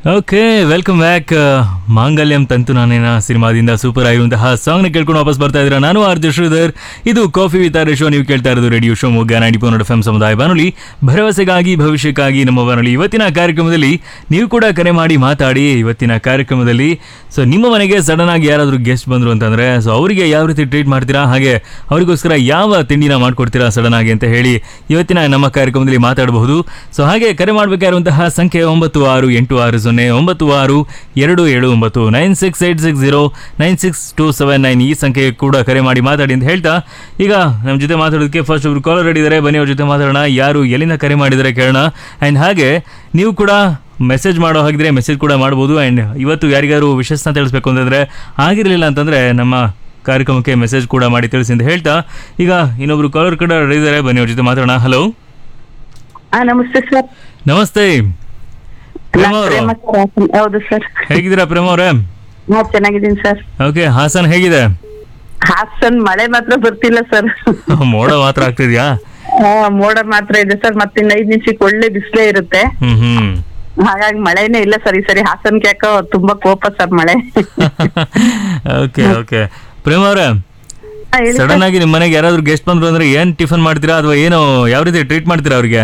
Okay welcome back ಮಾಂಗಲ್ಯಂ ತಂತು ನಾನೇನ ಸಿನಿಮಾದಿಂದ super ಆಗಿರುವಂತಹ ಸಾಂಗ್ನ ಕೇಳ್ಕೊಂಡು ವಾಪಸ್ ಬರ್ತಾ ಇದ್ದೀರಾ ನಾನು ಆರ್ ಜೆ ಶ್ರೀಧರ್ ಇದು ಕಾಫಿ ವಿತ್ ಆರ್ ಶೋ ನೀವು ಕೇಳ್ತಾ ಇರೋದು ರೇಡಿಯೋ ಶೋ ಮೊಗ್ಗ ನೈಂಟಿ ಫೋರ್ ಎಫ್ ಎಂ ಸಮುದಾಯ ಬಾನುಲಿ ಭರವಸೆಗಾಗಿ ಭವಿಷ್ಯಕ್ಕಾಗಿ ನಮ್ಮ ಬಾನುಲಿ ಇವತ್ತಿನ ಕಾರ್ಯಕ್ರಮದಲ್ಲಿ ನೀವು ಕೂಡ ಕರೆ ಮಾಡಿ ಮಾತಾಡಿ ಇವತ್ತಿನ ಕಾರ್ಯಕ್ರಮದಲ್ಲಿ ಸೊ ನಿಮ್ಮ ಮನೆಗೆ ಸಡನ್ ಆಗಿ ಯಾರಾದರೂ ಗೆಸ್ಟ್ ಬಂದರು ಅಂತಂದ್ರೆ ಸೊ ಅವರಿಗೆ ಯಾವ ರೀತಿ ಟ್ರೀಟ್ ಮಾಡ್ತೀರಾ ಹಾಗೆ ಅವರಿಗೋಸ್ಕರ ಯಾವ ತಿಂಡಿನ ಮಾಡ್ಕೊಡ್ತೀರಾ ಸಡನ್ ಆಗಿ ಅಂತ ಹೇಳಿ ಇವತ್ತಿನ ನಮ್ಮ ಕಾರ್ಯಕ್ರಮದಲ್ಲಿ ಮಾತಾಡಬಹುದು ಸೊ ಹಾಗೆ ಕರೆ ಮಾಡಬೇಕಾಗಿರುವಂತಹ ಸಂಖ್ಯೆ ಒಂಬತ್ತು ಆರು ಎಂಟು ಆರು ಸೊನ್ನೆ ಒಂಬತ್ತು ಆರು ಎರಡು ಏಳು ಒಂಬತ್ತು nine six eight six zero nine six two seven nine ಈ ಸಂಖ್ಯೆ ಕೂಡ ಕರೆ ಮಾಡಿ ಮಾತಾಡಿ ಅಂತ ಹೇಳ್ತಾ ಈಗ ನಮ್ಮ ಜೊತೆ ಮಾತಾಡೋದಕ್ಕೆ ಫಸ್ಟ್ ಒಬ್ರು ಕಾಲರ್ ಇದ್ದಾರೆ ಬನ್ನಿ ಅವ್ರ ಜೊತೆ ಮಾತಾಡೋಣ ಯಾರು ಎಲ್ಲಿಂದ ಕರೆ ಮಾಡಿದ್ದಾರೆ ಕೇಳೋಣ ಆ್ಯಂಡ್ ಹಾಗೆ ನೀವು ಕೂಡ ಮೆಸೇಜ್ ಮಾಡೋ ಹಾಗಿದ್ರೆ ಮೆಸೇಜ್ ಕೂಡ ಮಾಡ್ಬೋದು ಆ್ಯಂಡ್ ಇವತ್ತು ಯಾರಿಗಾರು ವಿಶಸ್ನ ತಿಳಿಸ್ಬೇಕು ಅಂತಂದರೆ ಆಗಿರಲಿಲ್ಲ ಅಂತಂದರೆ ನಮ್ಮ ಕಾರ್ಯಕ್ರಮಕ್ಕೆ ಮೆಸೇಜ್ ಕೂಡ ಮಾಡಿ ತಿಳಿಸಿ ಅಂತ ಹೇಳ್ತಾ ಈಗ ಇನ್ನೊಬ್ರು ಕಾಲರ್ ಕೂಡ ಇದ್ದಾರೆ ಬನ್ನಿ ಅವ್ರ ಜೊತೆ ಮಾತಾಡೋಣ ಹಲೋ ಹಾ ನಮಸ್ತೆ ಸರ್ ನಮಸ್ತೆ ಪ್ರೇಮ ಅವರು ಪ್ರೇಮ ಸರ್ ಹಾಸನ್. ಹೌದು ಸರ್ ಹೇಗಿದ್ದೀರಾ ಪ್ರೇಮ ಅವರೇ ಹಾ ಚೆನ್ನಾಗಿದ್ದೀನಿ ಸರ್ ಓಕೆ ಹಾಸನ್ ಹೇಗಿದೆ ಹಾಸನ್ ಮಳೆ ಮಾತ್ರ ಬರ್ತಿಲ್ಲ ಸರ್ ಮೋಡ ಮಾತ್ರ ಆಗ್ತಿದ್ಯಾ ಹಾ ಮೋಡ ಮಾತ್ರ ಇದೆ ಸರ್ ಮತ್ತೆ ಇನ್ನ ಐದ್ ನಿಮಿಷಕ್ಕೆ ಒಳ್ಳೆ ಬಿಸಿಲೇ ಇರುತ್ತೆ ಹ್ಮ್ ಹ್ಮ್ ಹಾಗಾಗಿ ಮಳೆನೇ ಇಲ್ಲ ಸರ್ ಈ ಸರಿ ಹಾಸನ್ಗೆ ಯಾಕೋ ತುಂಬಾ ಕೋಪ ಸರ್ ಮಳೆ ಓಕೆ ಓಕೆ ಪ್ರೇಮ ಅವರೇ ಹಾ, ಹೇಳಿ ಸಡನ್ ಆಗಿ ನಿಮ್ಮ ಮನೆಗೆ ಯಾರಾದ್ರೂ ಗೆಸ್ಟ್ ಬಂದ್ರು ಅಂದ್ರೆ ಏನ್ ಟಿಫನ್ ಮಾಡ್ತೀರಾ ಅಥವಾ ಏನು ಯಾವ ರೀತಿ ಟ್ರೀಟ್ ಮಾಡ್ತೀರಾ ಅವ್ರಿಗೆ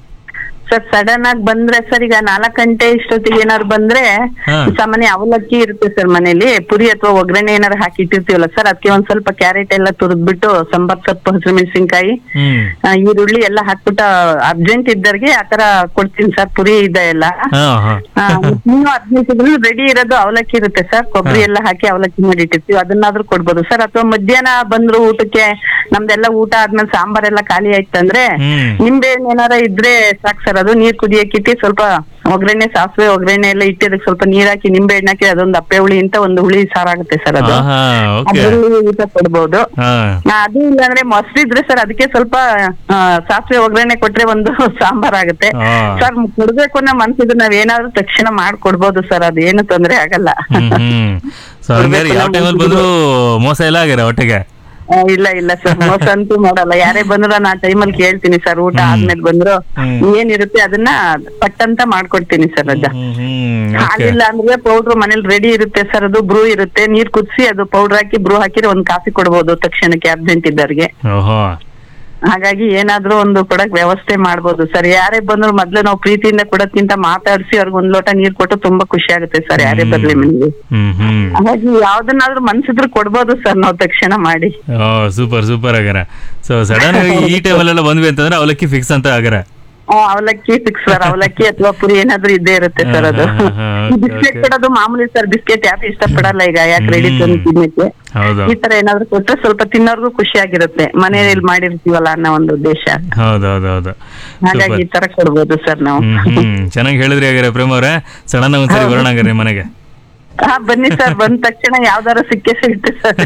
ಸರ್ ಸಡನ್ ಆಗಿ ಬಂದ್ರೆ ಸರ್ ಈಗ ನಾಲ್ಕು ಗಂಟೆ ಇಷ್ಟೊತ್ತಿಗೆ ಏನಾದ್ರು ಬಂದ್ರೆ ಹಾ. ಸಾಮಾನ್ಯ ಅವಲಕ್ಕಿ ಇರುತ್ತೆ ಸರ್ ಮನೇಲಿ ಪುರಿ ಅಥವಾ ಒಗ್ಗರಣೆ ಏನಾರು ಹಾಕಿ ಇಟ್ಟಿರ್ತೀವಲ್ಲ ಸರ್ ಅದಕ್ಕೆ ಒಂದ್ ಸ್ವಲ್ಪ ಕ್ಯಾರೆಟ್ ಎಲ್ಲ ತುರಿದ್ಬಿಟ್ಟು ಸಾಂಬಾರ್ ಸೊಪ್ಪು ಹಸಿರು ಮೆಣಸಿನ್ಕಾಯಿ ಹ್ಮ್ ಆ, ಈರುಳ್ಳಿ ಎಲ್ಲ ಹಾಕ್ಬಿಟ್ಟು ಅರ್ಜೆಂಟ್ ಇದ್ದವ್ರಿಗೆ ಆತರ ಕೊಡ್ತೀನಿ ಸರ್ ಪುರಿ ಇದೆ ಎಲ್ಲ ಹಾ ಹಾ ಆ, ಇನ್ನು ಹದಿನೈದು ರೆಡಿ ಇರೋದು ಅವಲಕ್ಕಿ ಇರುತ್ತೆ ಸರ್ ಕೊಬ್ಬರಿ ಎಲ್ಲ ಹಾಕಿ ಅವಲಕ್ಕಿ ಮಾಡಿ ಇಟ್ಟಿರ್ತೀವಿ ಅದನ್ನಾದ್ರೂ ಕೊಡ್ಬೋದು ಸರ್ ಅಥವಾ ಮಧ್ಯಾಹ್ನ ಬಂದ್ರು ಊಟಕ್ಕೆ ನಮ್ದೆಲ್ಲ ಊಟ ಆದ್ಮೇಲೆ ಸಾಂಬಾರೆಲ್ಲ ಖಾಲಿ ಆಯ್ತಂದ್ರೆ ಹ್ಮ್ ನಿಂಬೆ ಹಣ್ಣ್ ಏನಾರ ಇದ್ರೆ ಸಾಕ್ ಸರ್ ಅದು ನೀರ್ ಕುದಿಯಕ್ಕೆ ಇಟ್ಟು ಸ್ವಲ್ಪ ಒಗ್ಗರಣೆ ಸಾಸಿವೆ ಒಗ್ಗರಣೆ ಎಲ್ಲ ಇಟ್ಟು ಅದಕ್ಕೆ ಸ್ವಲ್ಪ ನೀರ್ ಹಾಕಿ ನಿಂಬೆ ಹಣ್ಣ್ ಹಾಕಿ ಅದೊಂದು ಅಪ್ಪೆ ಹುಳಿ ಅಂತ ಒಂದು ಹುಳಿ ಸಾರಾಗುತ್ತೆ ಸರ್ ಅದು ಆಹಾ ಓಕೆ ಅದ್ರಲ್ಲಿ ಊಟ ಕೊಡ್ಬೋದು ಹಾ ಆ, ಅದು ಇಲ್ಲಾಂದ್ರೆ ಮೊಸರು ಇದ್ರೆ ಸರ್ ಅದಕ್ಕೆ ಸ್ವಲ್ಪ ಆ, ಸಾಸಿವೆ ಒಗ್ಗರಣೆ ಕೊಟ್ರೆ ಒಂದು ಸಾಂಬಾರ್ ಆಗುತ್ತೆ ಹಾ. ಸರ್ ಕೊಡ್ಬೇಕು ಅನ್ನೋ ಮನ್ಸಿದ್ರೆ ನಾವ್ ಏನಾದ್ರು ತಕ್ಷಣ ಮಾಡ್ಕೊಡ್ಬೋದು ಸರ್ ಅದು ಏನು ತೊಂದ್ರೆ ಆಗಲ್ಲ ಹ್ಮ್ ಹ್ಮ್ ಸೊ ಹಂಗಾರೆ ಯಾವ ಟೈಮಲ್ಲಿ ಬಂದ್ರು ಮೋಸ ಎಲ್ಲ ಆಗ್ಯಾರ ಹೊಟ್ಟೆಗೆ ಆ, ಇಲ್ಲ ಇಲ್ಲ ಸರ್ ಮೋಸ ಅಂತೂ ಮಾಡಲ್ಲ ಯಾರೇ ಬಂದ್ರು ನಾ ಟೈಮಲ್ಲಿ ಕೇಳ್ತೀನಿ ಸರ್ ಊಟ ಆದ್ಮೇಲೆ ಬಂದ್ರು ಹ್ಮ್. ಏನಿರುತ್ತೆ ಅದನ್ನ ಪಟ್ಟಂತ ಮಾಡ್ಕೊಡ್ತೀನಿ ಸರ್ ಅದ ಹ್ಮ್ ಹ್ಮ್ ಓಕೆ ಹಾಲಿಲ್ಲ ಅಂದ್ರೆ ಪೌಡ್ರ್ ಮನೇಲಿ ರೆಡಿ ಇರುತ್ತೆ ಸರ್ ಅದು ಬ್ರೂ ಇರುತ್ತೆ ನೀರ್ ಕುದಿಸಿ ಅದು ಪೌಡರ್ ಹಾಕಿ ಬ್ರೂ ಹಾಕಿದ್ರೆ ಒಂದ್ ಕಾಫಿ ಕೊಡ್ಬೋದು ತಕ್ಷಣಕ್ಕೆ ಅರ್ಜೆಂಟ್ ಇದ್ದವ್ರಿಗೆ ಓಹೋ ಹಾಗಾಗಿ ಏನಾದ್ರೂ ಒಂದು ಕೊಡಕ್ ವ್ಯವಸ್ಥೆ ಮಾಡ್ಬೋದು ಸರ್ ಯಾರೇ ಬಂದ್ರು ಮೊದ್ಲು ನಾವು ಪ್ರೀತಿಯಿಂದ ಕೊಡೋದ್ಕಿಂತ ಮಾತಾಡ್ಸಿ ಅವ್ರಿಗೆ ಒಂದ್ ಲೋಟ ನೀರ್ ಕೊಟ್ಟು ತುಂಬಾ ಖುಷಿ ಆಗುತ್ತೆ ಸರ್ ಯಾರೇ ಬರ್ಲಿ ಮನೆಗೆ ಹ್ಮ್ ಹ್ಮ್ ಹಾಗಾಗಿ ಯಾವ್ದನ್ನಾದ್ರೂ ಮನ್ಸಿದ್ರು ಕೊಡ್ಬೋದು ಸರ್ ನಾವು ತಕ್ಷಣ ಮಾಡಿ ಓ ಸೂಪರ್ ಸೂಪರ್ ಆಗ್ಯಾರ ಸೊ ಸಡನ್ ಆಗಿ ಈ ಟೈಮಲ್ಲೆಲ್ಲ ಬಂದ್ವಿ ಅಂತಂದ್ರೆ ಅವಲಕ್ಕಿ ಫಿಕ್ಸ್ ಅಂತ ಆಗ್ಯಾರ ಆ, ಅವಲಕ್ಕಿ ಫಿಕ್ಸ್ ಸರ್ ಅವಲಕ್ಕಿ ಅಥವಾ ಪುರಿ ಏನಾದ್ರೂ ಇದ್ದೇ ಇರುತ್ತೆ ಸರ್ ಅದು ಹಾ, ಹಾ, ಹಾ, okay, ಬಿಸ್ಕೆಟ್ okay. ಕೊಡೋದು ಮಾಮೂಲಿ ಸರ್ ಬಿಸ್ಕೆಟ್ ಯಾಕೆ ಇಷ್ಟಪಡಲ್ಲ ಈಗ ಯಾಕೆ ರೆಡಿ ತಂದು ತಿನ್ನಕ್ಕೆ ಹೌದು ಈ ತರ ಏನಾದ್ರು ಕೊಟ್ರೆ ಸ್ವಲ್ಪ ತಿನ್ನೋರ್ಗೂ ಖುಷಿ ಆಗಿರುತ್ತೆ ಮನೆಯಲ್ಲಿ ಮಾಡಿರ್ತೀವಲ್ಲ ಅನ್ನೋ ಒಂದು ಉದ್ದೇಶ ಹೌದು ಹೌದು ಹೌದು ಹಾಗಾಗಿ ಸೂಪರ್ ಈ ತರ ಕೊಡ್ಬೋದು ಸರ್ ನಾವು ಹ್ಮ್ ಹ್ಮ್ ಚೆನ್ನಾಗಿ ಹೇಳಿದ್ರಿ ಆಗ್ಯಾರ ಪ್ರೇಮ ಅವ್ರೆ ಸಡನ್ ಆಗಿ ಒಂದ್ಸರಿ ಬರೋಣ ಆಗ್ಯಾರ ನಿಮ್ಮ ಮನೆಗೆ ಹಾ ಬನ್ನಿ ಸರ್ ಬಂದ ತಕ್ಷಣ ಯಾವ್ದಾರ ಸಿಕ್ಕೇ ಸಿಗುತ್ತೆ ಸರ್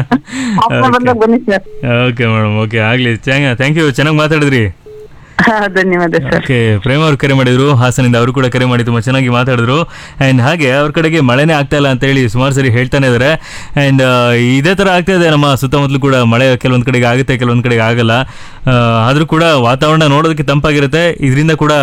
ಹಾಸನ ಬಂದಾಗ ಬನ್ನಿ ಸರ್ ಓಕೆ ಮೇಡಮ್ ಓಕೆ ಆಗ್ಲಿ ಥ್ಯಾಂಕ್ ಯು ಚೆನ್ನಾಗಿ ಮಾತಾಡಿದ್ರಿ ಹಾ ಧನ್ಯವಾದ ಸರ್ ಓಕೆ ಪ್ರೇಮ ಅವ್ರು ಕರೆ ಮಾಡಿದ್ರು ಹಾಸನಿಂದ ಅವರು ಕೂಡ ಕರೆ ಮಾಡಿ ತುಂಬ ಚೆನ್ನಾಗಿ ಮಾತಾಡಿದ್ರು ಆ್ಯಂಡ್ ಹಾಗೆ ಅವ್ರ ಕಡೆಗೆ ಮಳೆನೇ ಆಗ್ತಾ ಇಲ್ಲ ಅಂತ ಹೇಳಿ ಸುಮಾರು ಸರಿ ಹೇಳ್ತಾನೆ ಇದ್ದಾರೆ ಆ್ಯಂಡ್ ಇದೇ ಥರ ಆಗ್ತಾ ಇದೆ ನಮ್ಮ ಸುತ್ತಮುತ್ತಲು ಕೂಡ ಮಳೆ ಕೆಲವೊಂದು ಕಡೆಗೆ ಆಗುತ್ತೆ ಕೆಲವೊಂದು ಕಡೆಗೆ ಆಗಲ್ಲ ಆದರೂ ಕೂಡ ವಾತಾವರಣ ನೋಡೋದಕ್ಕೆ ತಂಪಾಗಿರುತ್ತೆ ಇದರಿಂದ ಕೂಡ